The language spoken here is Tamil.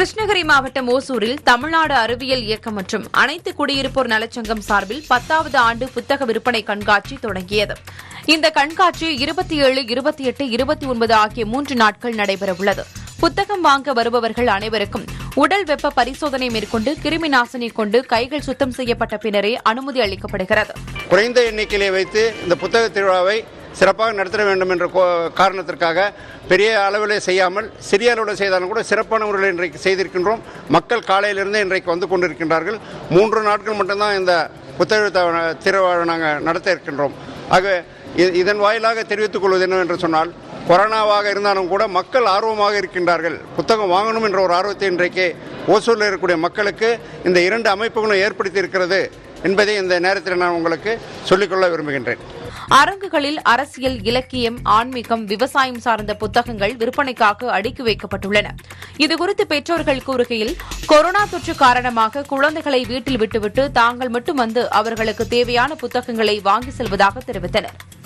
கிருஷ்ணகிரி மாவட்டம் ஓசூரில் தமிழ்நாடு அறிவியல் இயக்கம் மற்றும் அனைத்து குடியிருப்போர் நலச்சங்கம் சார்பில் பத்தாவது ஆண்டு புத்தக விற்பனை கண்காட்சி தொடங்கியது இந்த கண்காட்சி இருபத்தி ஏழு இருபத்தி எட்டு இருபத்தி ஒன்பது ஆகிய மூன்று நாட்கள் நடைபெறவுள்ளது புத்தகம் வாங்க வருபவர்கள் அனைவருக்கும் உடல் வெப்ப பரிசோதனை மேற்கொண்டு கிருமி நாசினி கொண்டு கைகள் சுத்தம் செய்யப்பட்ட பின்னரே அனுமதி அளிக்கப்படுகிறது குறைந்த எண்ணிக்கையிலே வைத்து இந்த புத்தக திருவிழாவை சிறப்பாக நடத்த வேண்டும் என்ற கோ- காரணத்திற்காக பெரிய அளவில் செய்யாமல் சிறிய அளவில் செய்தாலும் கூட சிறப்பான முறையில் இன்றைக்கு செய்திருக்கின்றோம் மக்கள் காலையிலிருந்து இன்றைக்கு வந்து கொண்டிருக்கின்றார்கள் மூன்று நாட்கள் மட்டும்தான் இந்த புத்தக த- திருவிழாவை நாங்கள் நடத்த இருக்கின்றோம் ஆக இ- இதன் வாயிலாக தெரிவித்துக் கொள்வது என்னவென்று சொன்னால் கொரோனாவாக இருந்தாலும் கூட மக்கள் ஆர்வமாக இருக்கின்றார்கள் புத்தகம் வாங்கணும் என்ற ஒரு ஆர்வத்தை இன்றைக்கு ஓசூரில் இருக்கக்கூடிய மக்களுக்கு இந்த இரண்டு அமைப்புகளும் ஏற்படுத்தி இருக்கிறது என்பதை இந்த நேரத்தில் நான் உங்களுக்கு சொல்லிக்கொள்ள விரும்புகின்றேன் அரங்குகளில் அரசியல் இலக்கியம் ஆன்மீகம் விவசாயம் சார்ந்த புத்தகங்கள் விற்பனைக்காக அடுக்கி வைக்கப்பட்டுள்ளன இதுகுறித்து பெற்றோர்கள் கூறுகையில் கொரோனா தொற்று காரணமாக குழந்தைகளை வீட்டில் விட்டுவிட்டு தாங்கள் மட்டும் வந்து அவர்களுக்கு தேவையான புத்தகங்களை வாங்கி செல்வதாக தெரிவித்தனர்